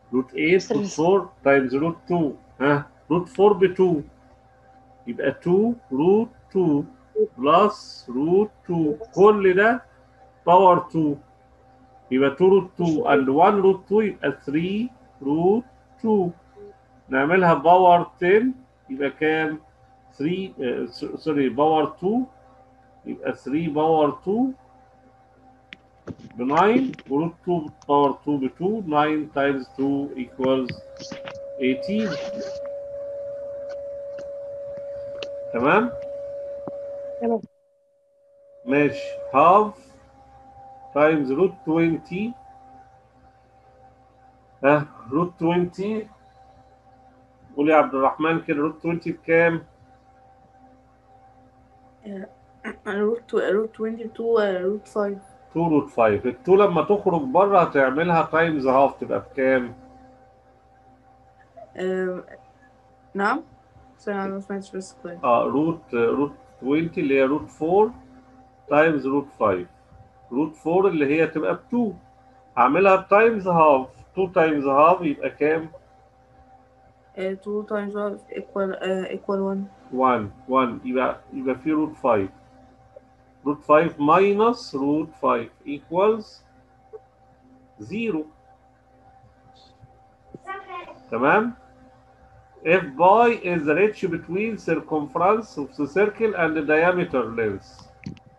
روت 8 روت 4 تايمز روت 2 ها روت 4 ب 2 يبقى 2 روت 2 بلس روت 2 كل ده باور 2 يبقى 2 روت 2 and 1 روت 2 يبقى 3 روت 2 نعملها باور 10 يبقى كام 3 سوري باور 2 يبقى 3 باور 2 ب 9 وروت 2 باور 2 ب 2 9 تايمز 2 equals 18 تمام تمام ماشي half times root 20 ها روت 20 قول يا عبد الرحمن كده روت 20 بكام؟ روت روت 22 روت 5 2 روت 5 ال 2 لما تخرج بره هتعملها تايمز هاف تبقى بكام؟ آم، نعم ثانية أنا ما سمعتش بس كويس اه روت روت 20 اللي هي روت 4 تايمز روت 5 روت 4 اللي هي تبقى ب 2 هعملها تايمز هاف 2 تايمز هاف يبقى كام؟ 2 times 1 equal uh, equal 1 1 1 يبقى يبقى في روت 5 روت 5 minus روت 5 equals 0 تمام if pi is the ratio between circumference of the circle and the diameter length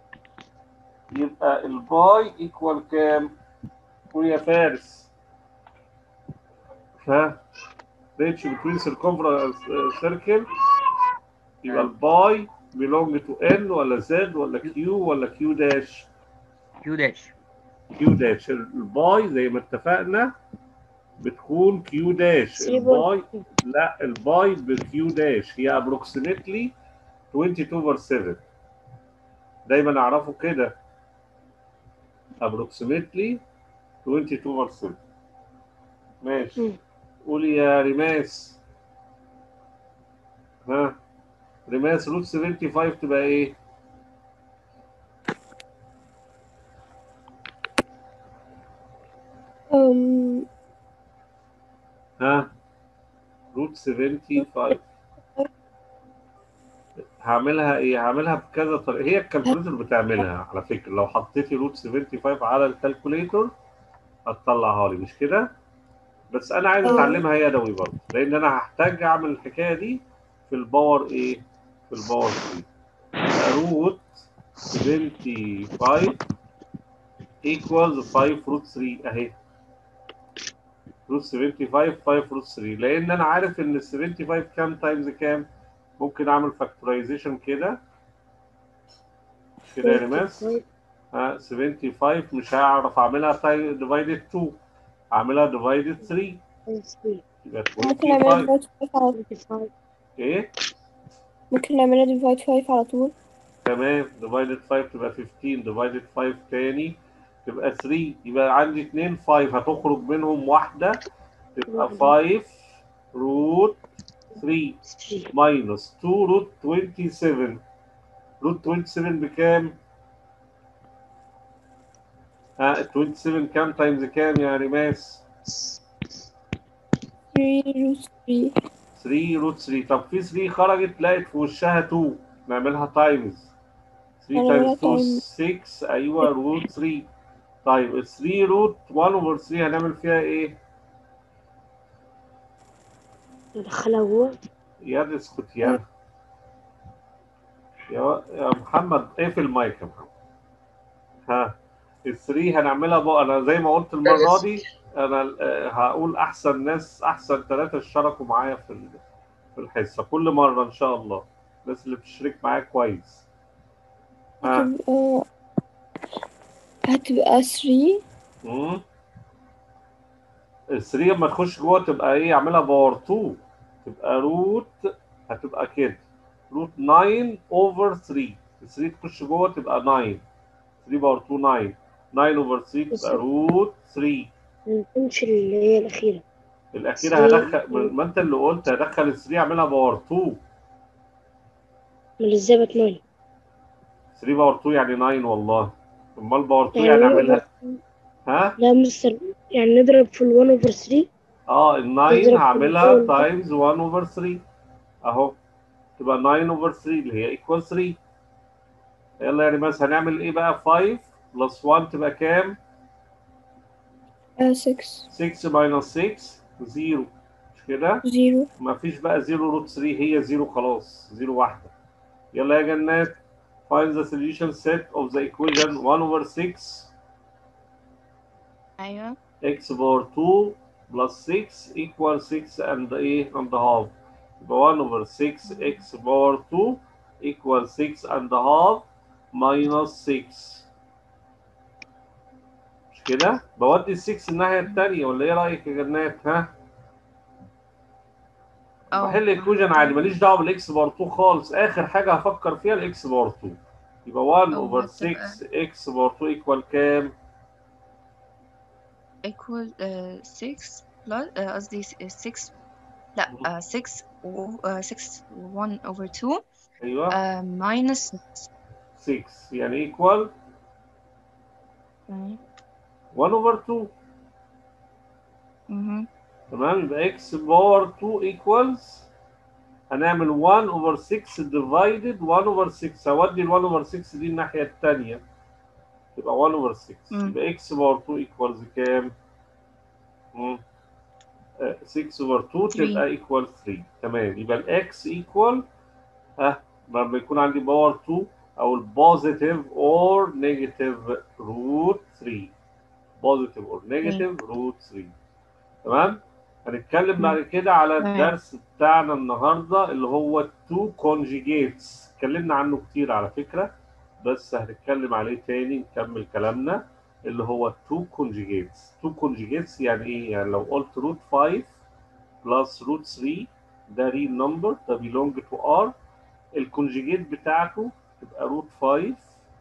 يبقى الباي equal كام؟ قول يا فارس ها ratio between circumference uh, circle يبقى الباي belong to n ولا z ولا q ولا q dash كيو داش q dash الباي زي ما اتفقنا بتكون q dash الباي لا الباي بq dash هي approximately 22 over 7 دايما اعرفه كده approximately 22 over 7 ماشي مم. قولي يا ريماس ها ريماس روت 75 تبقى ايه؟ أم ها روت 75 هعملها ايه؟ هعملها بكذا طريقه هي الكالكوليتر بتعملها على فكره لو حطيتي روت 75 على الكالكوليتر هتطلعها لي مش كده؟ بس انا عايز أه. اتعلمها يدوي برضه لان انا هحتاج اعمل الحكايه دي في الباور ايه؟ في الباور 3 يبقى روت 75 equals 5 روت 3 اهي روت 75 5 روت 3 لان انا عارف ان ال 75 كام تايمز كام ممكن اعمل فاكتورايزيشن كده كده يا ريماس ها 75 مش هعرف اعملها ديفايدد 2 اعملها ديفايدد 3 يبقى ممكن نعملها 25 ديفايد 5 على ايه ممكن نعملها ديفايد 5 على طول تمام ديفايدد 5 تبقى 15 ديفايدد 5 تاني تبقى 3 يبقى عندي 2 5 هتخرج منهم واحدة تبقى 5 روت 3 ماينس 2 روت 27 روت 27 بكام؟ ها 27 كام تايمز كام يا ريماس؟ 3 روت 3 3 روت 3 طب في 3 خرجت لقت في وشها 2 نعملها تايمز 3 نعملها تايمز 2 6 ايوه روت 3 طيب 3 روت 1 اوفر 3 هنعمل فيها ايه؟ ندخلها جوه يا اسكت يا يا يا محمد اقفل المايك يا محمد ها ال 3 هنعملها بقى انا زي ما قلت المره دي انا آه، هقول احسن ناس احسن ثلاثه اشتركوا معايا في ال- في الحصه كل مره ان شاء الله الناس اللي بتشترك معايا كويس ها هتبقى هتبقى 3 امم ال 3 لما تخش جوه تبقى ايه اعملها باور 2 تبقى روت هتبقى كده روت 9 اوفر 3 ال 3 تخش جوه تبقى 9 3 باور 2 9 9 اوفر 3 تبقى روت 3 ما نكونش اللي هي الأخيرة الاخيره three. هدخل ما انت اللي قلت هدخل ال 3 اعملها باور 2 من ازاي بتناين 3 باور 2 يعني 9 والله امال باور 2 يعني يعني one اعملها over- ها لا مستر يعني نضرب في ال 1 over 3 اه ال 9 نضرب في هعملها الجول. تايمز 1 اوفر 3 اهو تبقى 9 اوفر 3 اللي هي ايكوال 3 يلا يا ريماس هنعمل ايه بقى 5 بلس 1 تبقى كام؟ آه 6 6 ماينس 6 0 مش كده؟ 0 ما فيش بقى 0 روت 3 هي 0 خلاص 0 واحدة يلا يا جنات find the solution set of the equation 1 over 6 أيوة x power 2 plus 6 equals 6 and ايه and half يبقى 1 over 6 x power 2 equals 6 and half minus 6 مش كده؟ بودي ال 6 الناحية التانية ولا ايه رأيك يا جنات ها؟ أه بحل ايكويجن عادي ماليش دعوه بالاكس بار 2 خالص اخر حاجه هفكر فيها الاكس بار 2 يبقى 1 أو اوفر هتبقى- 6 اكس بار 2 ايكوال كام؟ equal uh, 6 plus uh, قصدي 6 لا uh, 6 و uh, 6 1 over 2 ايوه uh, minus 6 6 يعني ايكوال تمام 1 اوفر 2 مهم. تمام يبقى اكس باور 2 ايكوالز هنعمل 1 اوفر 6 ديفايدد 1 اوفر 6 هودي ال 1 اوفر 6 دي الناحيه الثانيه تبقى 1 اوفر 6 مم. يبقى اكس باور 2 ايكوالز كام؟ مم. آه، 6 اوفر 2 Three. تبقى ايكوال 3 تمام يبقى الاكس ايكوال ها لما يكون عندي باور 2 او البوزيتيف اور نيجاتيف روت 3 بوزيتيف اور نيجاتيف روت 3 تمام هنتكلم بعد كده على تمام. الدرس بتاعنا النهارده اللي هو التو كونجيجيتس اتكلمنا عنه كتير على فكره بس هنتكلم عليه تاني نكمل كلامنا اللي هو التو كونجيجيتس تو كونجيجيتس يعني ايه يعني لو قلت روت 5 بلس روت 3 ده ريل نمبر ده بيلونج تو ار الكونجيجيت بتاعته تبقى روت 5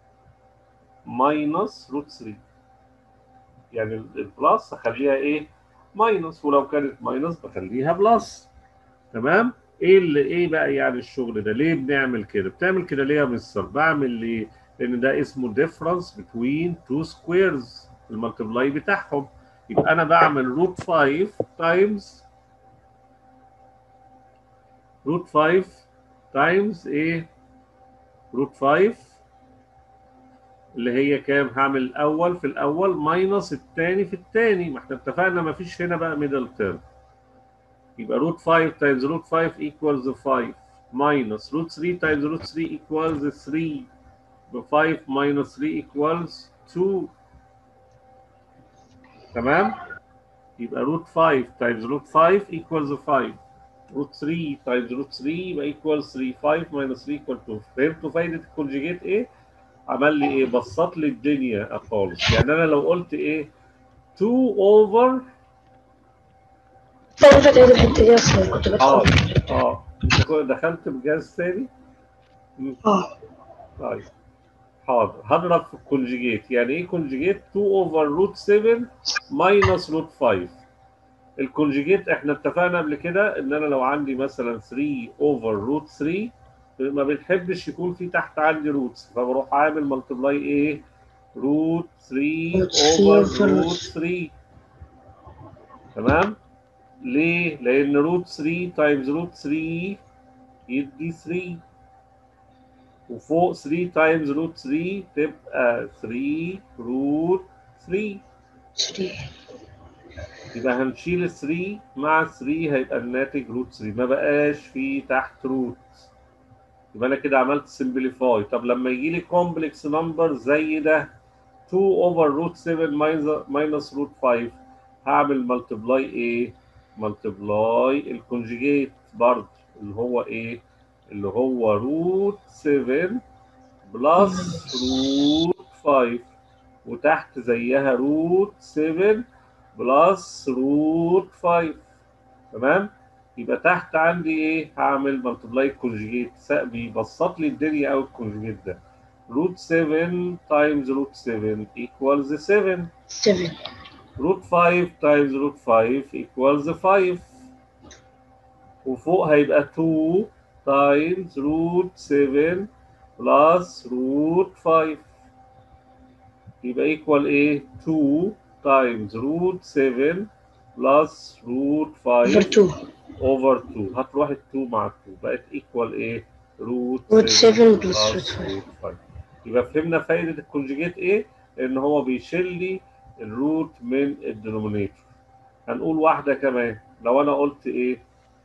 ماينس روت 3 يعني ال- البلس هخليها ايه ماينس ولو كانت ماينس بخليها بلس تمام ايه اللي ايه بقى يعني الشغل ده ليه بنعمل كده بتعمل كده ليه يا مستر بعمل ليه لان ده اسمه difference between two squares الملتبلاي بتاعهم يبقى انا بعمل روت 5 تايمز روت 5 تايمز ايه روت 5 اللي هي كام هعمل الاول في الاول ماينس الثاني في الثاني ما احنا اتفقنا ما فيش هنا بقى ميدل تيرم يبقى روت 5 تايمز روت 5 equals 5 minus روت 3 تايمز روت 3 equals 3 يبقى 5 minus 3 equals 2 تمام يبقى روت 5 تايمز روت 5 equals 5 روت 3 تايمز روت 3 يبقى equals 3 5 minus 3 equals 2 فهمتوا فايدة الكونجيجيت ايه؟ عمل لي ايه؟ بسط لي الدنيا خالص يعني انا لو قلت ايه؟ 2 اوفر أنا فاتت الحتة دي أصلا كنت اه بدخل اه انت كنت دخلت بجهاز تاني؟ مم. اه طيب حاضر هضرب في الكونجيجيت يعني ايه كونجيجيت 2 اوفر روت 7 ماينس روت 5 الكونجيجيت احنا اتفقنا قبل كده ان انا لو عندي مثلا 3 اوفر روت 3 ما بنحبش يكون في تحت عندي روتس فبروح عامل ملتبلاي ايه روت 3 روت 3 اوفر over روت 3 تمام ليه لان روت 3 تايمز روت 3 يدي 3 وفوق 3 تايمز روت 3 تبقى 3 روت 3 3 يبقى هنشيل ال 3 مع 3 هيبقى الناتج روت 3 ما بقاش في تحت روت يبقى انا كده عملت سمبليفاي طب لما يجي لي كومبلكس نمبر زي ده 2 اوفر روت 7 ماينس روت 5 هعمل ملتبلاي ايه؟ ملتبلاي الكونجيجيت برضه اللي هو ايه؟ اللي هو روت 7 بلس روت 5 وتحت زيها روت 7 بلس روت 5 تمام؟ يبقى تحت عندي ايه؟ هعمل ملتبلاي كونجيجيت بيبسط لي الدنيا قوي الكونجيجيت ده روت 7 تايمز روت 7 equals 7 7 روت 5 تايمز روت 5 equals 5 وفوق هيبقى 2 تايمز روت 7 بلس روت 5 يبقى equal ايه 2 تايمز روت 7 بلس روت اوفر 5 2 اوفر 2 هتروح ال 2 مع 2 بقت ايكوال ايه؟ روت روت 7 بلس بلس روت 5 روت 5 يبقى فهمنا فايدة الكونجيجيت ايه؟ ان هو بيشيل لي الروت من الدينومينيتور هنقول واحدة كمان لو انا قلت ايه؟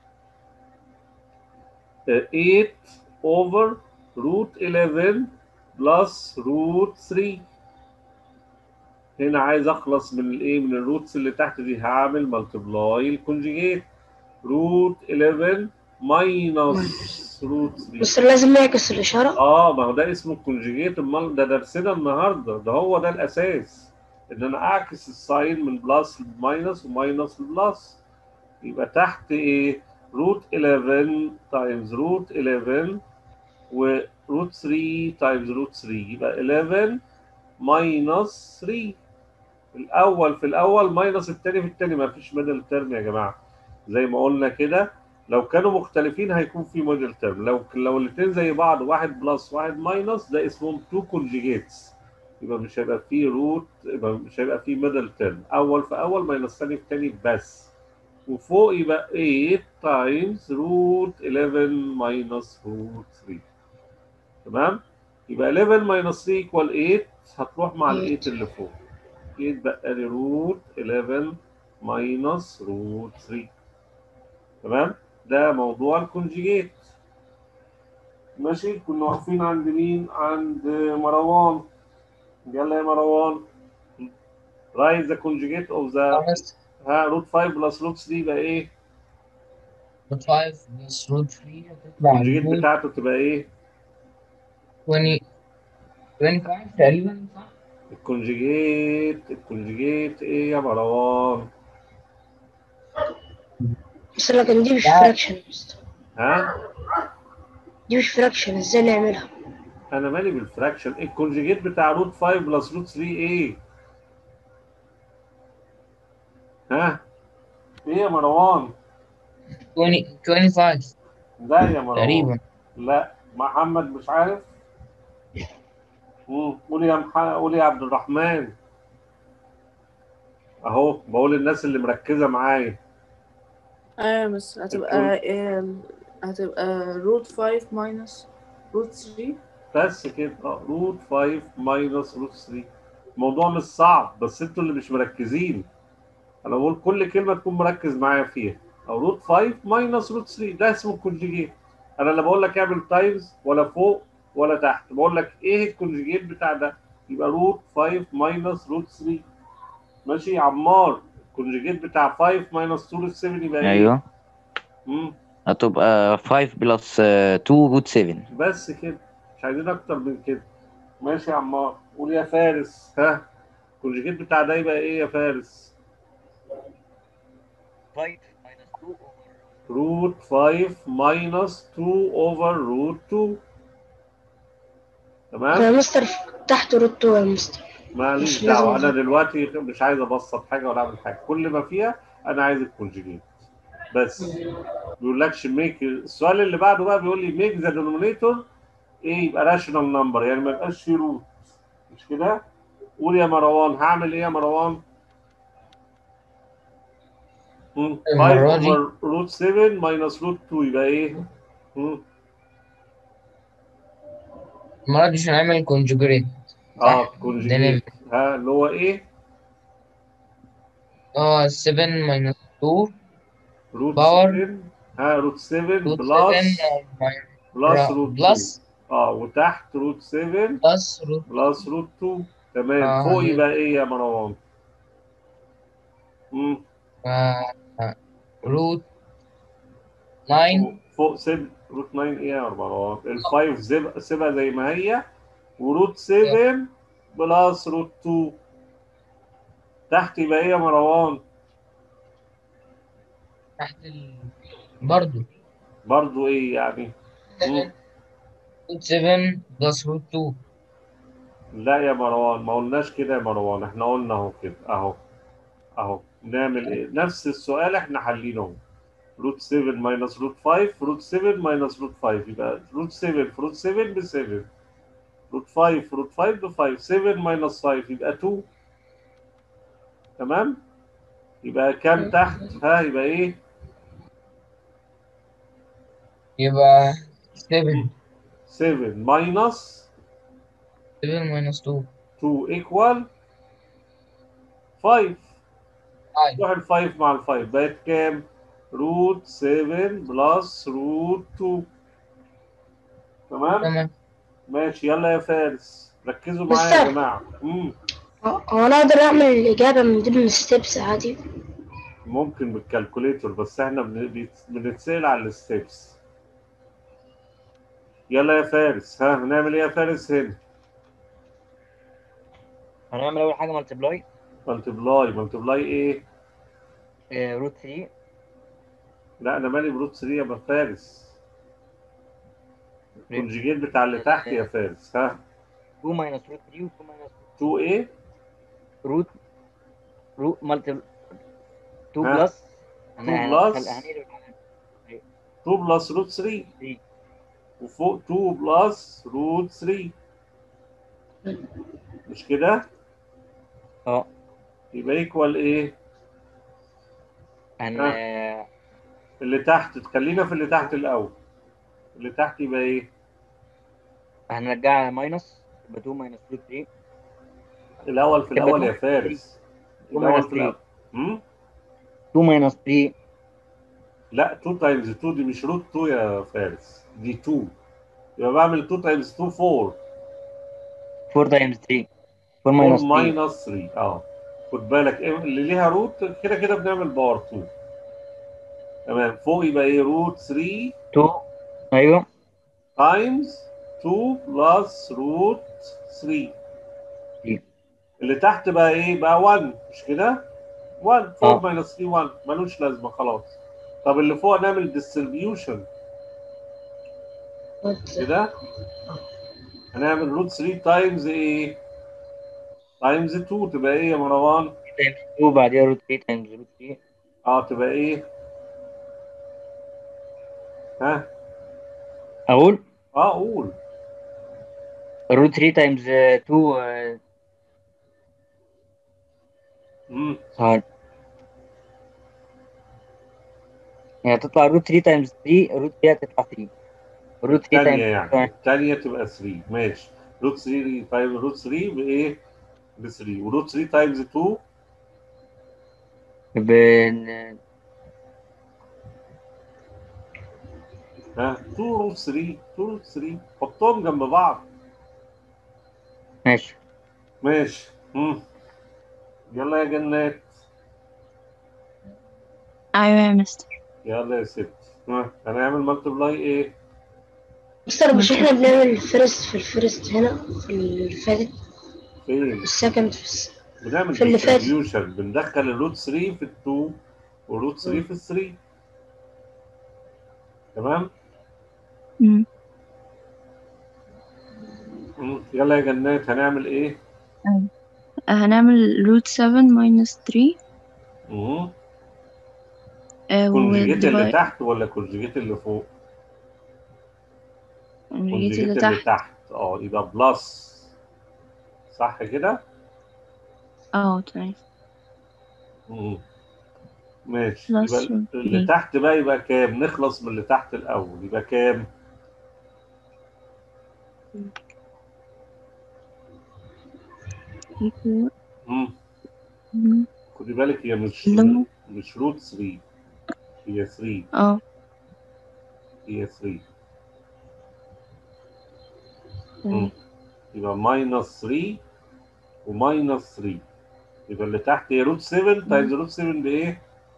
آه، 8 over root 11 plus root 3 هنا عايز اخلص من الايه من الروتس اللي تحت دي هعمل ملتبلاي الكونجيجيت روت 11 ماينس روت 3 بس لازم نعكس الإشارة اه ما هو ده اسمه الكونجيجيت امال ده درسنا النهارده ده هو ده الاساس ان انا اعكس الساين من بلس لماينس وماينس لبلس يبقى تحت ايه روت 11 تايمز روت 11 وروت 3 تايمز روت 3 يبقى 11 ماينس 3 الاول في الاول ماينس الثاني في الثاني ما فيش ميدل ترم يا جماعه زي ما قلنا كده لو كانوا مختلفين هيكون في موديل ترم لو لو الاثنين زي بعض واحد بلس واحد ماينس ده اسمهم تو كونجيجيتس يبقى مش هيبقى فيه روت يبقى مش هيبقى فيه ميدل ترم اول في اول ماينس ثاني في ثاني بس وفوق يبقى 8 تايمز روت 11 ماينس روت 3 تمام يبقى 11 ماينس 3 ايكوال 8 هتروح مع ال 8 اللي فوق يتبقى لي روت 11 ماينس روت 3 تمام ده موضوع الكونجيجيت ماشي كنا واقفين عند مين عند مروان يلا يا مروان رايز ذا كونجيجيت اوف ذا خمس ها روت 5 بلس روت 3 يبقى ايه روت 5 بلس روت 3 هتطلع الكونجيجيت روت بتاعته تبقى ايه 20 25 تقريبا صح؟ الكونجيجيت الكونجيجيت ايه يا مروان بس لكن دي مش لا. فراكشن ها دي مش فراكشن ازاي نعملها انا مالي بالفراكشن الكونجيجيت بتاع روت 5 بلس روت 3 ايه ها ايه يا مروان 20 25 لا يا مروان تقريبا لا محمد مش عارف مم. قول يا مح... قول يا عبد الرحمن اهو بقول للناس اللي مركزه معايا ايوه بس هتبقى آه، هتبقى روت 5 ماينس روت 3 بس كده اه روت 5 ماينس روت 3 الموضوع مش صعب بس انتوا اللي مش مركزين انا بقول كل كلمه تكون مركز معايا فيها او روت 5 ماينس روت 3 ده اسمه الكونجيجيت انا لا بقول لك اعمل تايمز ولا فوق ولا تحت بقول لك ايه الكونجيجيت بتاع ده يبقى روت 5 ماينس روت 3 ماشي يا عمار الكونجيجيت بتاع 5 ماينس 2 روت 7 يبقى ايه؟ ايوه مم. هتبقى 5 بلس 2 روت 7 بس كده مش عايزين اكتر من كده ماشي يا عمار قول يا فارس ها الكونجيجيت بتاع ده يبقى ايه يا فارس 5 minus 2 روت 5 ماينس 2 اوفر روت 2 تمام يا مستر تحت روت 2 يا مستر ماليش مش لازم دعوه انا أظبط. دلوقتي مش عايز ابسط حاجه ولا اعمل حاجه كل ما فيها انا عايز الكونجيجيت بس بيقولكش ميك السؤال اللي بعده بقى بيقول لي ميك ذا دينومينيتور ايه يبقى راشونال نمبر يعني ما يبقاش فيه روت مش كده قول يا مروان هعمل ايه يا مروان 5 المرة دي- اوفر روت 7 ماينس روت 2 يبقى ايه مم. المرة دي مش هنعمل كونجوجريت اه صح كونجيجيت ها اللي هو ايه اه 7 ماينس 2 روت باور 7 ها روت 7 روت بلس 7 بلس روت 2 بلس اه وتحت روت 7 بلس روت بلس روت 2 تمام آه. فوق يبقى ايه يا مروان؟ مم. روت 9 فوق- فوق سيب روت 9 ايه يا مروان؟ ال5 زب- سيبها زي ما هي وروت 7 بلس روت 2 تحت يبقى ايه يا مروان؟ تحت ال... برضو برضو ايه يعني؟ مم. روت 7 بلس روت 2 لا يا مروان ما قلناش كده يا مروان احنا قلنا اهو كده اهو اهو نعمل ايه نفس السؤال احنا حلينه اهو روت 7 ماينس روت 5 روت 7 ماينس روت 5 يبقى روت 7 في روت 7 ب 7 روت 5 في روت 5 ب 5 7 ماينس 5 يبقى 2 تمام يبقى كام تحت ها يبقى ايه يبقى 7 7 minus 7 minus 2 2 equal 5 5 روح ال 5 مع ال 5 بقت كام روت 7 بلس روت 2 تمام تمام ماشي يلا يا فارس ركزوا معايا يا مستر. جماعه امم هو انا اقدر اعمل الاجابه من ضمن الستبس عادي ممكن بالكالكوليتور بس احنا بن- بيت- بنتسال على الستبس يلا يا فارس ها هنعمل ايه يا فارس هنا هنعمل اول حاجه ملتبلاي ملتبلاي ملتبلاي ايه روت 3 لا انا مالي بروت 3 يا فارس الكونجيجيت بتاع اللي تحت يا فارس ها 2 ماينس روت 3 و 2 ماينس 2 ايه روت روت ملتبل 2 ها؟ بلس 2 بلس. هنقلب 2 بلس روت 3 3 وفوق 2 بلس روت 3 مش كده اه يبقى ايكوال ايه هن اللي تحت خلينا في اللي تحت الاول اللي تحت يبقى ايه هنرجعها ماينس يبقى 2 ماينس روت 3 الاول في يبقى الاول يا 2 فارس 2 الاول ماينس في الاول 3 هم؟ 2 ماينس 3 لا 2 تايمز 2 دي مش روت 2 يا فارس دي 2 يبقى بعمل 2 تايمز 2 4 4 تايمز 3 4 4 ماينس 3 ماينس 3 اه خد بالك إيه اللي ليها روت كده كده بنعمل باور 2 تمام فوق يبقى ايه روت 3 2 ايوه تايمز 2 بلس روت 3 3. اللي تحت بقى ايه بقى 1 مش كده 1 4 آه. ماينس 3 1 ملوش لازمه خلاص طب اللي فوق نعمل ديستريبيوشن كده هنعمل روت 3 تايمز ايه تايمز 2 تبقى ايه يا مروان تايمز 2 بعديها روت 3 تايمز روت 3 اه تبقى ايه ها اقول اه قول روت 3 تايمز 2 امم ثواني يعني تطلع روت 3 تايمز 3 روت 3 هتطلع 3 روت 3 الثانية تايمز يعني الثانية تبقى 3 ماشي روت 3 تايمز روت 3 بايه؟ ب 3 وروت 3 تايمز 2 بن... ها 2 روت 3 2 روت 3 حطهم جنب بعض ماشي ماشي امم يلا يا جنات ايوه يا مستر يلا يا ست ها هنعمل مالتبلاي ايه؟ مستر مش احنا بنعمل الفيرست في الفيرست هنا في اللي فاتت فين؟ والسكند في الس... بنعمل في اللي فات. ديستريبيوشن بندخل الروت 3 في ال 2 والروت 3 في ال 3 تمام؟ مم. مم. يلا يا جنات هنعمل ايه؟ هنعمل root 7 minus 3 مم. آه، كونجيجيت اللي والديفايد تحت ولا كونجيجيت اللي فوق؟ كونجيجيت اللي كونجيجيت اللي تحت تحت اه يبقى بلس صح كده؟ اه تمام مم. ماشي بلس يبقى روت اللي ثري. تحت بقى يبقى كام؟ نخلص من اللي تحت الأول يبقى كام؟ equal مم. مم. خدي بالك هي مش لا. مش روت 3 هي 3 اه هي 3 تمام. يبقى ماينس 3 وماينس 3 يبقى اللي تحت هي روت 7 تايمز روت 7 بإيه؟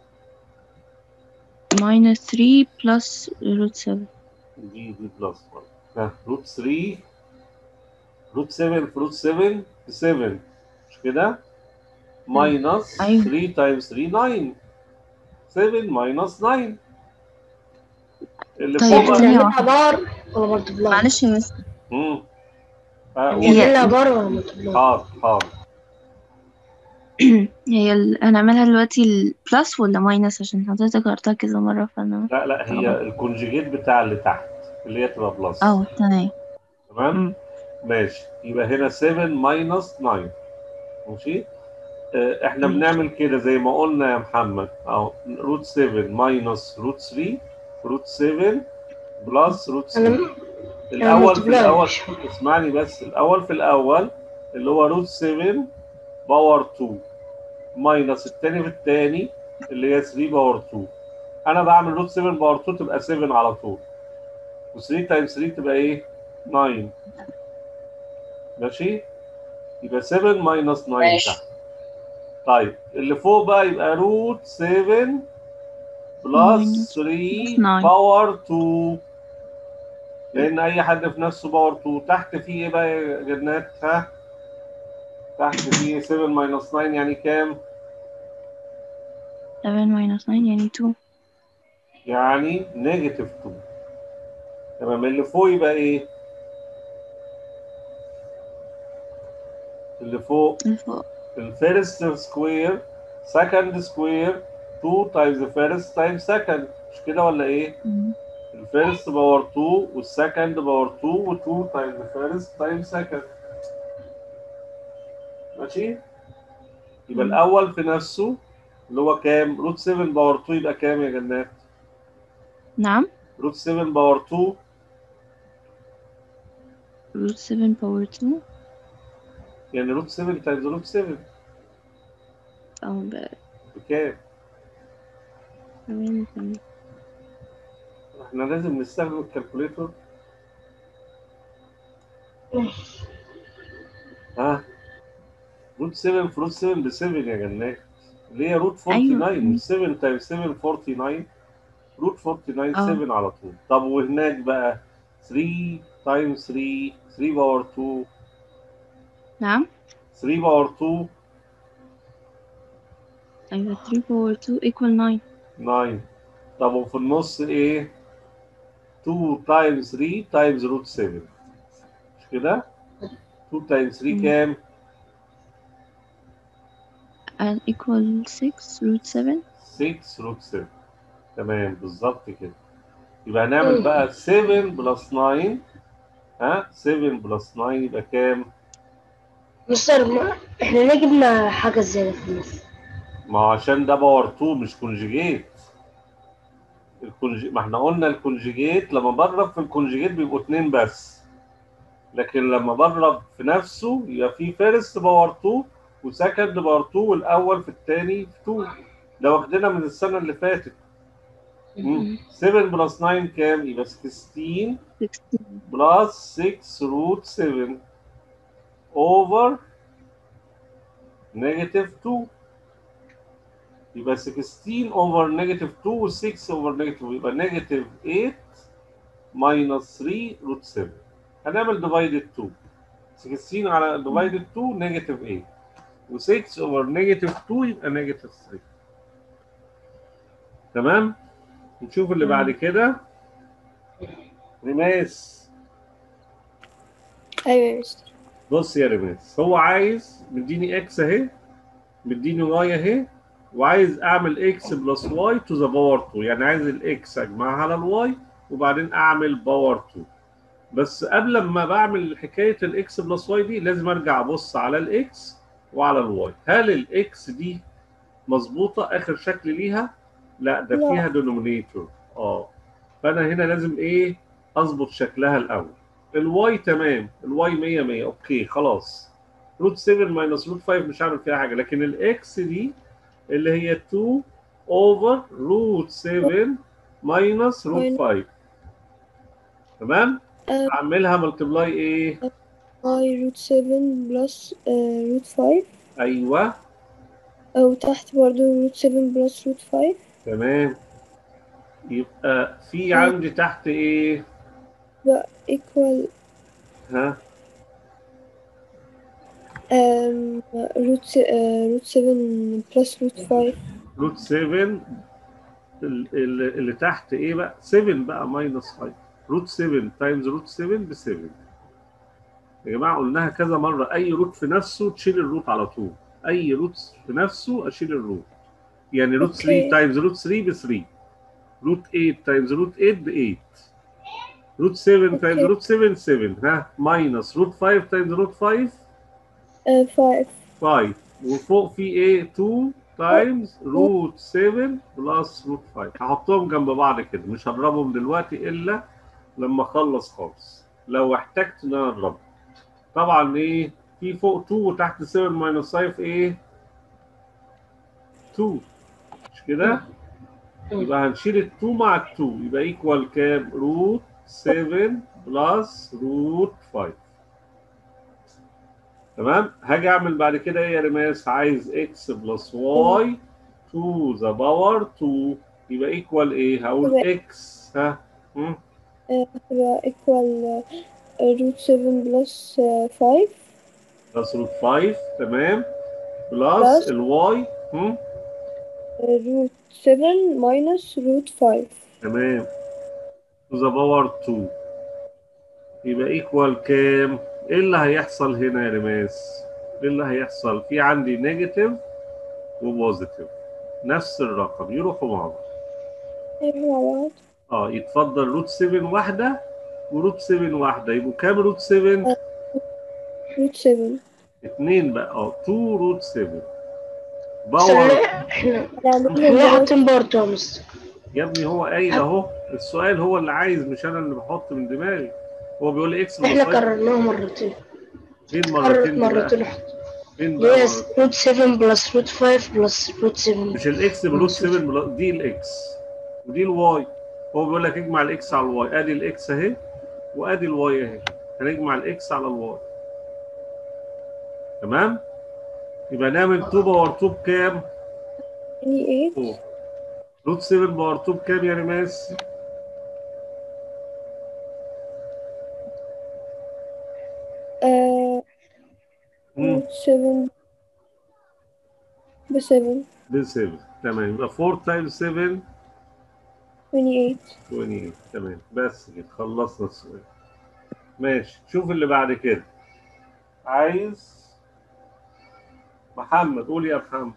minus 3 plus root 7 دي دي بلس 1 ها روت 3 روت 7 في روت 7 ب 7 مش كده؟ ماينس أيوة. 3 تايمز 3 9 7 ماينس 9 اللي طيب، فوق احنا بقى ثانية بنعملها بار ولا مالتبلاي؟ معلش يا مستر امم آه، هي قول. بنعملها بار ولا مالتبلاي؟ حاضر حاضر هي ال... هنعملها دلوقتي البلس ولا ماينس عشان حضرتك قرأتها كذا مرة فأنا لا لا هي الكونجيجيت بتاع اللي تحت اللي هي تبقى بلس اه تمام تمام مم. ماشي يبقى هنا 7 ماينس 9 ماشي آه، احنا بنعمل كده زي ما قلنا يا محمد اهو روت 7 ماينس روت 3 روت 7 بلس روت انا 3 الاول في متبلعش. الاول اسمعني بس الاول في الاول اللي هو روت 7 باور 2 ماينس الثاني في الثاني اللي هي 3 باور 2 انا بعمل روت 7 باور 2 تبقى 7 على طول و3 تايمز 3 تبقى ايه 9 ماشي يبقى 7 ماينس 9 ماشي. تحت طيب اللي فوق بقى يبقى روت 7 بلس 3 9. باور 2 لان اي حد في نفسه باور 2 تحت فيه ايه بقى يا جنات ها تحت فيه 7 ماينس 9 يعني كام 7 minus 9 يعني 2 يعني نيجاتيف 2 تمام اللي فوق يبقى ايه اللي فوق الفوق الفيرست سكوير سكند سكوير 2 تايمز فيرست تايمز سكند مش كده ولا ايه مم. الفيرست باور 2 والسكند باور 2 و2 تايمز فيرست تايمز سكند ماشي يبقى مم. الاول في نفسه اللي هو كام روت 7 باور 2 يبقى كام يا جنات نعم روت 7 باور 2 root 7 power 2 يعني روت 7 تايمز روت 7 أو ب بكام ثواني ثواني احنا لازم نستخدم الكالكوليتور ها روت 7 في روت 7 ب 7 يا جنات اللي هي روت 49 أيوة. مش 7 تايمز 7 49 روت 49 آه. 7 على طول طب وهناك بقى 3 تايمز 3 3 باور 2 نعم 3 باور 2 أيوة 3 power 2 equal 9 9 طب وفي النص ايه 2 تايمز 3 تايمز روت 7 مش كده 2 تايمز 3 مم. كام and equal 6 root 7 6 روت 7 تمام بالظبط كده يبقى هنعمل بقى 7 بلس 9 ها 7 بلس 9 يبقى كام؟ مستر ما احنا ليه جبنا حاجة زيادة في النص ما هو عشان ده باور 2 مش كونجيجيت الكونج... ما احنا قلنا الكونجيجيت لما بضرب في الكونجيجيت بيبقوا اتنين بس لكن لما بضرب في نفسه يبقى في فيرست باور 2 وسكند باور 2 والاول في الثاني في 2 ده واخدينها من السنه اللي فاتت مم. 7 بلس 9 كام؟ يبقى 16 16 بلس 6 روت 7 اوفر نيجاتيف 2 يبقى 16 اوفر نيجاتيف 2 و 6 اوفر نيجاتيف يبقى نيجاتيف 8 ماينس 3 روت 7 هنعمل ديفايدد 2 16 على ديفايدد 2 نيجاتيف 8 و 6 اوفر نيجاتيف 2 يبقى نيجاتيف 3 تمام نشوف اللي بعد كده رماس أيوة يا مستر بص يا رماس هو عايز مديني اكس اهي مديني واي اهي وعايز اعمل اكس بلس واي تو ذا باور 2 يعني عايز الاكس اجمعها على الواي وبعدين اعمل باور 2 بس قبل ما بعمل حكايه الاكس بلس واي دي لازم ارجع ابص على الاكس وعلى الواي هل الاكس دي مظبوطه اخر شكل ليها لا ده لا. فيها دينومينيتور اه فانا هنا لازم ايه اظبط شكلها الاول الواي تمام الواي 100 100 اوكي خلاص روت 7 ماينس روت 5 مش هعمل فيها حاجه لكن الاكس دي اللي هي 2 اوفر روت 7 ماينس روت 5 تمام آه. اعملها ملتبلاي ايه باي روت 7 بلس روت 5 ايوه أو تحت برضو روت 7 بلس روت 5 تمام يبقى في عندي تحت ايه بقى equal ها um, root, se- uh, root 7 plus root 5 روت 7 ال- ال- اللي تحت ايه بقى 7 بقى ماينس 5 روت 7 تايمز روت 7 ب 7 يا جماعه قلناها كذا مره اي روت في نفسه تشيل الروت على طول اي روت في نفسه اشيل الروت يعني روت 3 أوكي. تايمز روت 3 ب 3 روت 8 تايمز روت 8 ب 8 روت 7 تايمز أوكي. روت 7 7 ها ماينس روت 5 تايمز روت 5 uh, 5 5 وفوق في ايه 2 تايمز روت 7 بلس روت 5 هحطهم جنب بعض كده مش هضربهم دلوقتي الا لما اخلص خالص لو احتجت ان انا اضربهم طبعا ايه في فوق 2 وتحت 7 ماينس 5 ايه 2 مش كده يبقى هنشيل ال 2 مع ال 2 يبقى ايكوال كام روت 7 بلس روت 5 تمام هاجي اعمل بعد كده ايه يا رماس عايز اكس بلس واي تو ذا باور 2 يبقى ايكوال ايه هقول يبقى- اكس ها مم. هتبقى equal root 7 plus 5 بلس روت 5 تمام بلس بلس. الواي هم؟ root 7 minus root 5 تمام to the power 2 يبقى ايكوال كام؟ ايه اللي هيحصل هنا يا رماس؟ ايه اللي هيحصل؟ في عندي نيجاتيف وبوزيتيف نفس الرقم يروحوا مع بعض ايوه مع بعض اه يتفضل روت 7 واحدة وروت 7 واحدة يبقوا كام روت 7؟ root 7 اتنين بقى اه 2 روت 7 بس باور احنا هنعمل احنا لهم حاطين بارت يا مستر يا ابني هو قايل اهو السؤال هو اللي عايز مش انا اللي بحط من دماغي هو بيقول لي اكس احنا بلس كررناه مرتين فين كرر مرتين دي بقى؟ مرتين حط فين بقى يس مرتين؟ روت 7 بلس روت 5 بلس روت 7 مش الاكس بلوت 7 بلس دي الاكس ودي الواي هو بيقول لك اجمع الاكس على الواي ادي الاكس اهي وادي الواي اهي هنجمع الاكس على الواي تمام يبقى نعمل 2 باور 2 بكام؟ 28 4 روت 7 باور 2 بكام يا رماس؟ آه مم. root 7 ب 7 ب 7 تمام يبقى 4 تايمز 7 28 28 تمام بس كده خلصنا السؤال ماشي شوف اللي بعد كده عايز محمد قول يا محمد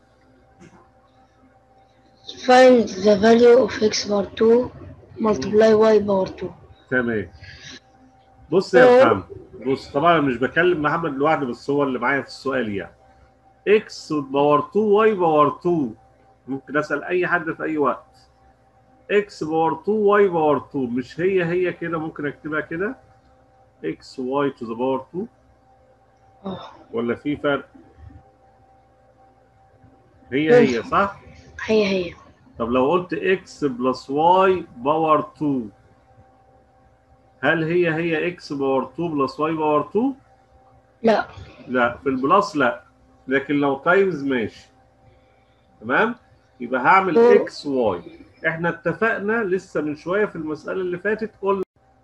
find the value of x bar 2 multiply y bar 2 تمام بص يا محمد بص طبعا انا مش بكلم محمد لوحده بس هو اللي معايا في السؤال يعني اكس باور 2 واي باور 2 ممكن اسال اي حد في اي وقت اكس باور 2 واي باور 2 مش هي هي كده ممكن اكتبها كده اكس واي تو ذا باور 2 اه ولا في فرق هي هي صح هي هي طب لو قلت اكس بلس واي باور 2 هل هي هي اكس باور 2 بلس واي باور 2 لا لا في البلس لا لكن لو تايمز ماشي تمام يبقى هعمل مم. اكس واي احنا اتفقنا لسه من شويه في المساله اللي فاتت قلنا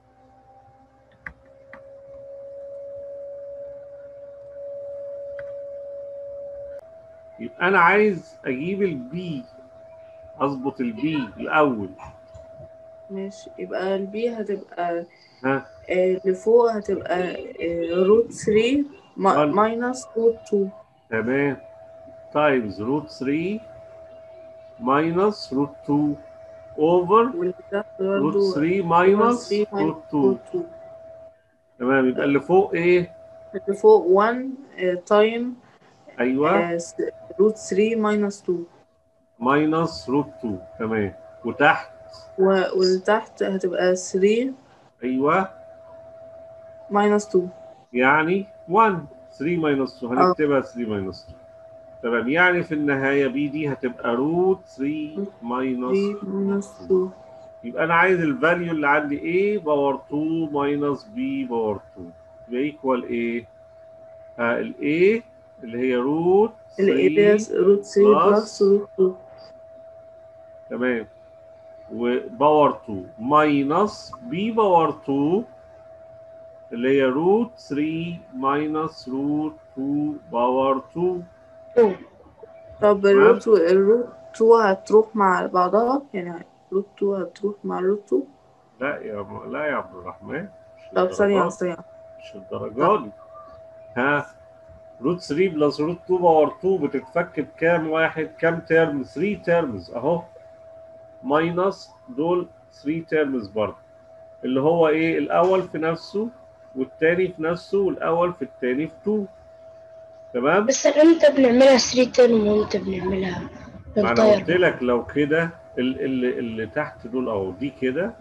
يبقى انا عايز اجيب البي اظبط البي الاول ماشي يبقى البي هتبقى ها آه، اللي فوق هتبقى روت 3 وال- ماينس روت 2 تمام تايمز روت 3 ماينس روت 2 اوفر واللي تحت روت برضه 3 ماينس 3 روت minus 2 root 2 تمام يبقى اللي فوق ايه اللي فوق 1 تايم ايوه روت 3 ماينس 2 ماينس روت 2 تمام وتحت واللي تحت هتبقى 3 ايوه ماينس 2 يعني 1 3 ماينس 2 هنكتبها 3 ماينس 2 تمام يعني في النهايه بي دي هتبقى روت 3 ماينس 3 ماينس 2 يبقى انا عايز الفاليو اللي عندي A باور 2 ماينس B باور 2 يبقى ايكوال ايه؟ ها ال A اللي هي روت اللي 3 هي روت 3 plus بلس روت 2 تمام وباور 2 ماينس B باور 2 اللي هي روت 3 ماينس روت 2 باور 2 طب الروت الروت 2 هتروح مع بعضها يعني روت 2 هتروح مع روت 2 لا يا م... لا يا عبد الرحمن مش طب ثانية الدرجات ثانية مش الدرجات دي ها روت 3 بلس روت 2 باور 2 بتتفك بكام واحد كام ترم 3 ترمز اهو ماينس دول 3 ترمز برضه اللي هو ايه الاول في نفسه والتاني في نفسه والاول في التاني في 2 تمام بس امتى بنعملها 3 ترم وامتى بنعملها ما انا قلت بالطير لك لو كده ال- اللي, اللي تحت دول اهو دي كده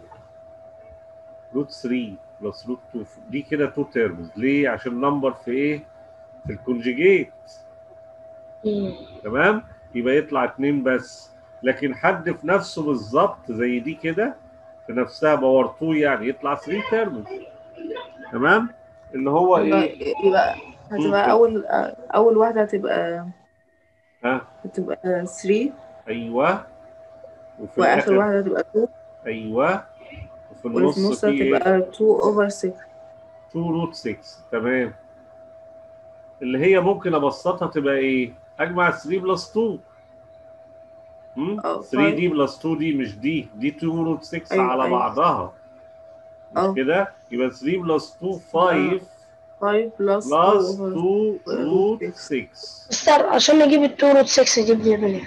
روت 3 بلس روت 2 دي كده 2 تيرمز ليه؟ عشان نمبر في ايه؟ في الكونجيجيت مم. تمام؟ يبقى يطلع اتنين بس لكن حد في نفسه بالظبط زي دي كده في نفسها باور 2 يعني يطلع 3 تيرمز تمام؟ اللي هو ايه؟ يبقى يبقى هتبقى أول أول واحدة هتبقى ها هتبقى 3 ايوه وفي وآخر الاخر واحدة هتبقى 2 ايوه وفي واللي في النص النص في ايه؟ هتبقى 2 over 6 2 روت 6 تمام اللي هي ممكن ابسطها تبقى ايه؟ اجمع 3 بلس 2 هم؟ اه 3 دي بلس 2 دي مش دي دي 2 روت 6 أيوة، على أيوة. بعضها مش اه كده؟ يبقى 3 بلس 2 5 5 plus 2 بلس over 2 روت 6 مستر عشان نجيب التو روت 6 دي بنعملها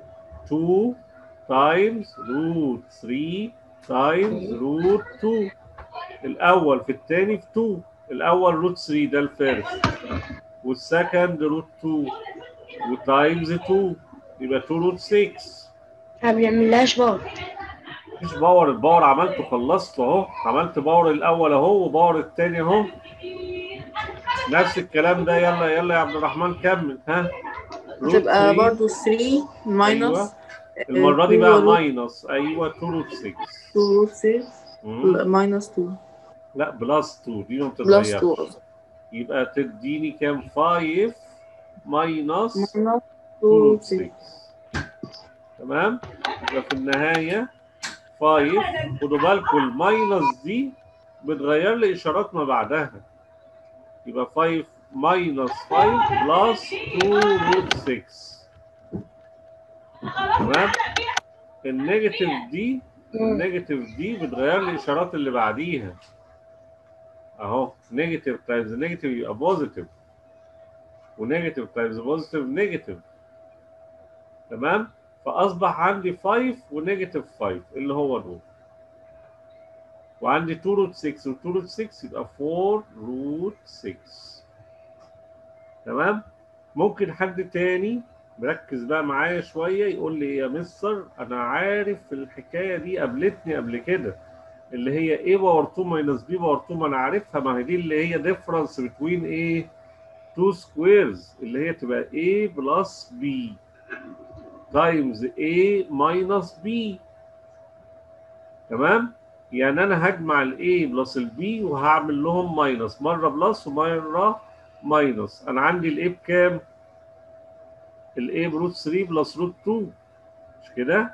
2 تايمز روت 3 تايمز روت 2 الاول في الثاني في 2 الاول روت 3 ده الفيرست والسكند روت 2 وتايمز 2 يبقى 2 روت 6 ما بنعملهاش باور مفيش باور الباور عملته خلصته اهو عملت باور الاول اهو وباور الثاني اهو نفس الكلام ده يلا يلا يا عبد الرحمن كمل ها روت هتبقى 3 برضو 3 minus المره دي two بقى root- ماينس ايوه 2 روت 6 2 root 6 مم. minus 2 لا بلس 2 دي ما plus 2 بتتغيرش قصدي. يبقى تديني كام 5 ماينس minus 2 2 root روت 6 6 تمام يبقى في النهايه 5 خدوا بالكم الماينس دي بتغير لي اشارات ما بعدها يبقى 5 ماينس 5 بلس 2 روت 6 تمام النيجاتيف دي النيجاتيف دي بتغير لي الاشارات اللي بعديها اهو نيجاتيف تايمز نيجاتيف يبقى بوزيتيف ونيجاتيف تايمز بوزيتيف نيجاتيف تمام فاصبح عندي 5 ونيجاتيف 5 اللي هو دول وعندي 2 روت 6 و 2 روت 6 يبقى 4 روت 6 تمام ممكن حد تاني مركز بقى معايا شويه يقول لي يا مستر انا عارف الحكايه دي قابلتني قبل كده اللي هي a باور 2 ماينس b باور 2 ما انا عارفها ما هي دي اللي هي ديفرنس بتوين ايه 2 سكويرز اللي هي تبقى a بلس b تايمز a ماينس b تمام يعني انا هجمع ال a بلس ال b وهعمل لهم ماينس مره بلس ومره ماينس انا عندي ال a بكام؟ ال a بروت 3 بلس روت 2 مش كده؟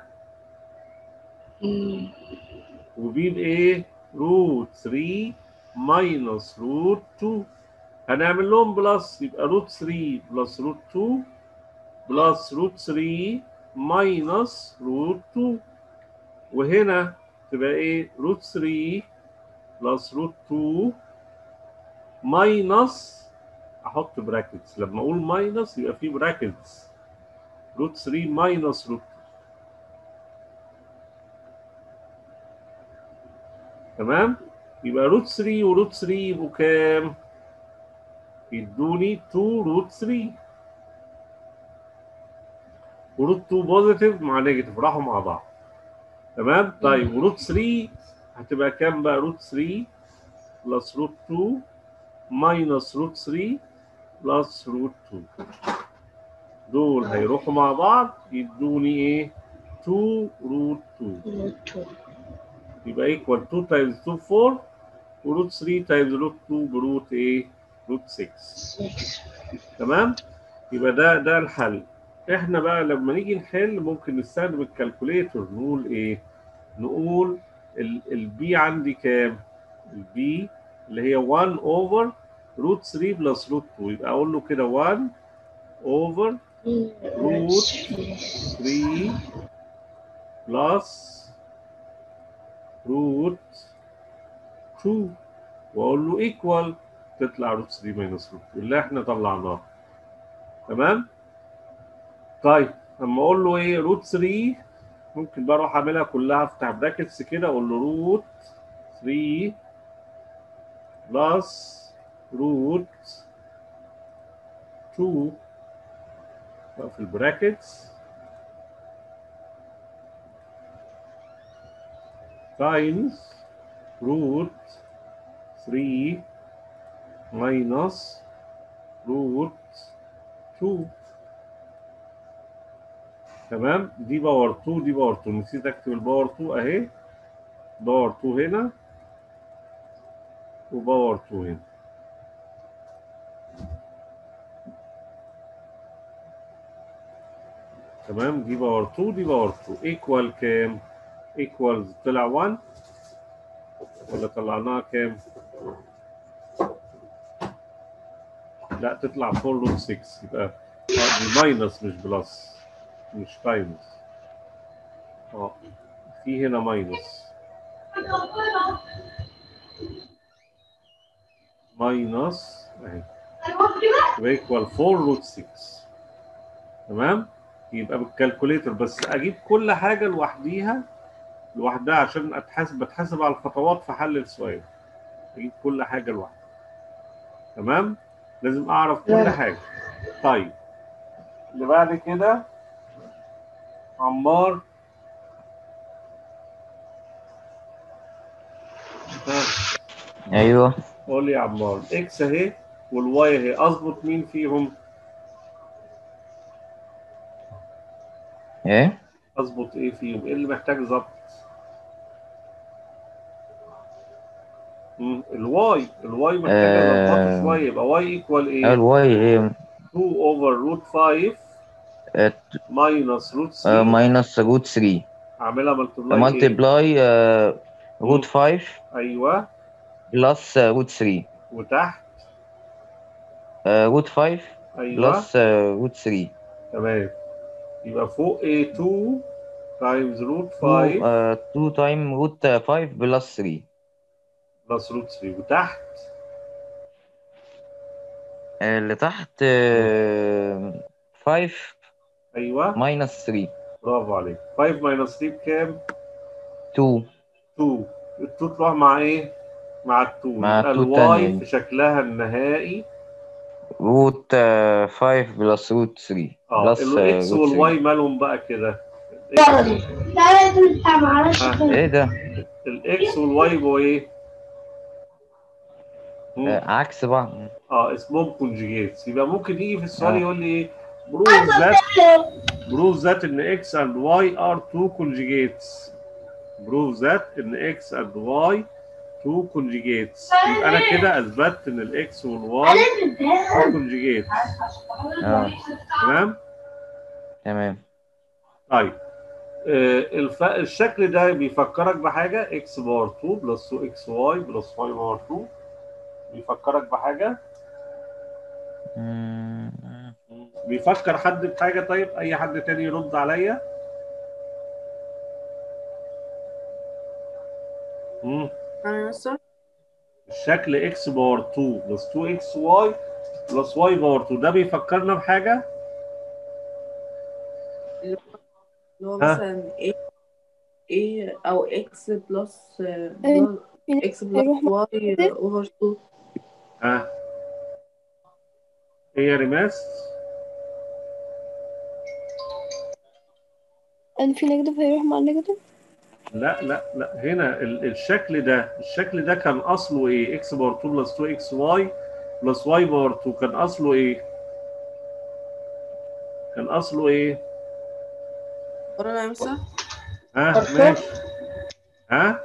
مم. وبي بايه؟ روت 3 ماينس روت 2 هنعمل لهم بلس يبقى روت 3 بلس روت 2 بلس روت 3 ماينس روت 2 وهنا تبقى ايه؟ روت 3 بلس روت 2 ماينس احط براكتس لما اقول ماينس يبقى في براكتس روت 3 ماينس روت تمام يبقى روت 3 وروت 3 يبقوا كام؟ يدوني 2 روت 3 وروت 2 بوزيتيف مع نيجاتيف راحوا مع بعض تمام طيب وروت 3 هتبقى كام بقى روت 3 بلس روت 2 ماينس روت 3 بلس روت 2 دول هيروحوا مع بعض يدوني ايه 2 روت 2 روت 2 يبقى ايكوال 2 تايمز 2 4 وروت 3 تايمز روت 2 بروت ايه روت 6 6 تمام يبقى ده ده الحل احنا بقى لما نيجي نحل ممكن نستخدم الكالكوليتور نقول ايه نقول البي عندي كام البي اللي هي 1 اوفر روت 3 بلس روت 2 يبقى اقول له كده 1 اوفر روت 3 بلس روت 2 واقول له ايكوال تطلع روت 3 ماينس روت 2 اللي احنا طلعناه تمام طيب اما اقول له ايه روت 3 ممكن بقى اروح اعملها كلها افتح براكتس كده اقول له روت 3 بلس روت 2 في البراكتس times root 3 minus root 2 تمام دي باور 2 دي باور 2 نسيت اكتب الباور 2 اهي باور 2 هنا وباور 2 هنا تمام دي باور 2 دي باور 2 ايكوال كام؟ ايكوالز طلع 1 ولا طلعناها كام؟ لا تطلع 4 روت 6 يبقى آه، دي ماينس مش بلس مش تايمز اه في هنا ماينس ماينس اهي يبقى ايكوال 4 روت 6 تمام يبقى بالكالكوليتر بس اجيب كل حاجه لوحديها لوحدها عشان اتحاسب بتحاسب على الخطوات في حل السؤال اجيب كل حاجه لوحدها تمام لازم اعرف كل حاجه طيب اللي بعد كده عمار ها، ايوه قول لي يا عمار اكس اهي والواي اهي اظبط مين فيهم ايه اظبط ايه فيهم ايه اللي محتاج ظبط مم، الواي الواي محتاج اظبطه آه. شويه يبقى واي ايكوال ايه الواي ايه 2 اوفر روت 5 ماينس روت 3 ماينس روت 3 اعملها ملتبلاي مالتبلاي روت 5 ايوه بلس روت 3 وتحت روت 5 ايوه بلس روت 3 تمام يبقى فوق ايه 2 تايمز روت 5 2 تايم روت 5 بلس 3 بلس روت 3 وتحت اللي تحت 5 ايوه ماينس 3 برافو عليك 5 ماينس 3 بكام؟ 2 2 ال 2 تروح مع ايه؟ مع ال 2 مع يبقى 2 الواي تانية. في شكلها النهائي روت 5 بلس روت 3 اه بلس الاكس روت 3 والواي مالهم بقى كده لا لازم تتعب معلش آه. ايه ده الاكس والواي يبقوا ايه؟ مم. آه، عكس بعض اه اسمهم كونجيجيتس يبقى ممكن يجي في السؤال آه. يقول لي ايه؟ بروف ذات بروف ذات ان اكس اند واي ار تو كونجيجيتس بروف ذات ان اكس اند واي تو كونجيجيتس يبقى انا كده اثبتت ان الاكس والواي تو كونجيجيتس اه تمام؟ تمام طيب آه، الف... الشكل ده بيفكرك بحاجه اكس باور 2 بلس 2 اكس واي بلس واي باور 2 بيفكرك بحاجه مم. بيفكر حد بحاجه طيب اي حد تاني يرد عليا مم. أنا لسه الشكل اكس باور 2 بلس 2 اكس واي بلس واي باور 2 ده بيفكرنا بحاجه اللي هو ها؟ مثلا A A أو X بلس أيوة. X بلس هيروح Y over 2 ها ايه يا ريماس ان في نيجاتيف هيروح مع النيجاتيف لا لا لا هنا ال- الشكل ده الشكل ده كان اصله ايه اكس باور 2 بلس 2 اكس واي بلس واي باور 2 كان اصله ايه كان اصله ايه ورانا مثلا ها أرقام. ماشي ها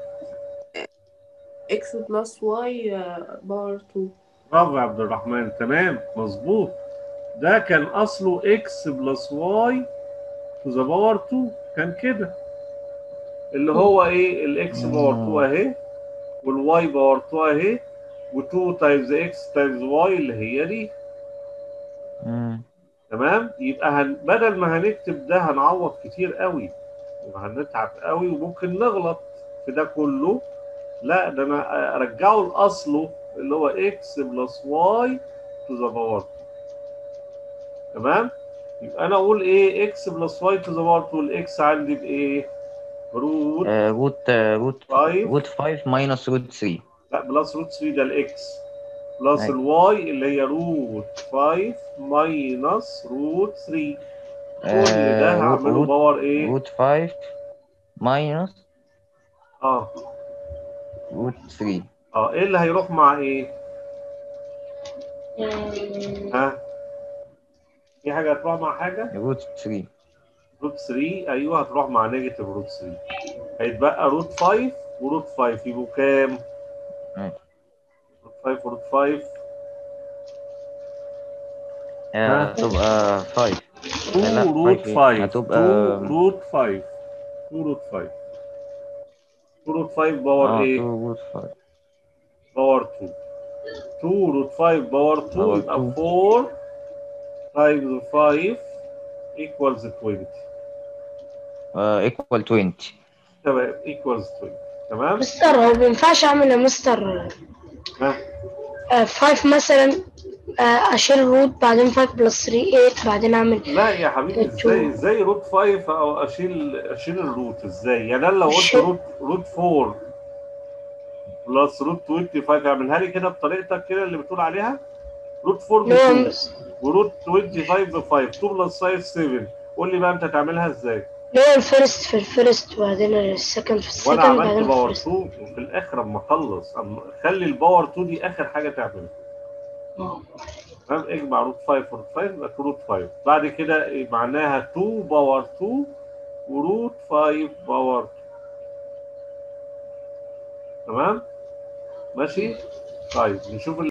X بلس Y باور 2 برافو يا عبد الرحمن تمام مظبوط ده كان اصله اكس بلس واي تو ذا باور 2 كان كده اللي هو ايه الاكس باور 2 اهي والواي باور 2 اهي و2 تايمز اكس تايمز واي اللي هي دي مم. تمام يبقى هن... بدل ما هنكتب ده هنعوض كتير قوي يبقى هنتعب قوي وممكن نغلط في ده كله لا ده انا ارجعه لاصله اللي هو اكس بلس واي تو ذا باور تمام يبقى انا اقول ايه اكس بلس واي تو ذا باور 2 الاكس عندي بايه روت آه، روت آه، روت 5 روت 5 ماينس روت 3 لا بلس روت 3 ده الاكس بلس أيوة. الواي اللي هي روت 5 ماينس روت 3 كل ده هعمله باور ايه؟ روت 5 ماينس اه روت 3 اه ايه اللي هيروح مع ايه؟ ها؟ في حاجة هتروح مع حاجة؟ روت 3 روت 3 ايوه هتروح مع نيجاتيف روت 3 هيتبقى روت 5 وروت 5 يبقوا كام؟ أيوة. روت 5 وروت 5 آه، هتبقى 5 لا، 2 روت five إيه؟ 5 هتبقى 2 روت 5 2 روت 5 2 روت 5 باور اه ايه؟ 2 روت 5 باور 2 2 روت 5 باور 2 باور يبقى 2. 4 تايمز 5 equals 20 ايكوال 20 تمام equals 20 تمام؟ مستر هو ما ينفعش اعمل يا مستر ها 5 مثلا آه، اشيل روت بعدين 5 بلس 3 8 بعدين اعمل لا يا حبيبي Two. ازاي ازاي روت 5 او اشيل اشيل الروت ازاي يعني انا لو قلت شيل. روت روت 4 بلس روت 25 اعملها لي كده بطريقتك كده اللي بتقول عليها روت 4 ب اللي هو 2 وروت 25 ب 5 2 بلس 5 7 قول لي بقى انت هتعملها ازاي اللي هو الفيرست في الفيرست وبعدين السكند في وانا السكند عملت بعدين باور الفيرست 2 وفي الاخر اما اخلص اما خلي الباور 2 دي اخر حاجه تعملها تمام اجمع روت 5 وروت 5 يبقى 2 روت 5 بعد كده إيه معناها 2 باور 2 وروت 5 باور 2 تمام ماشي طيب نشوف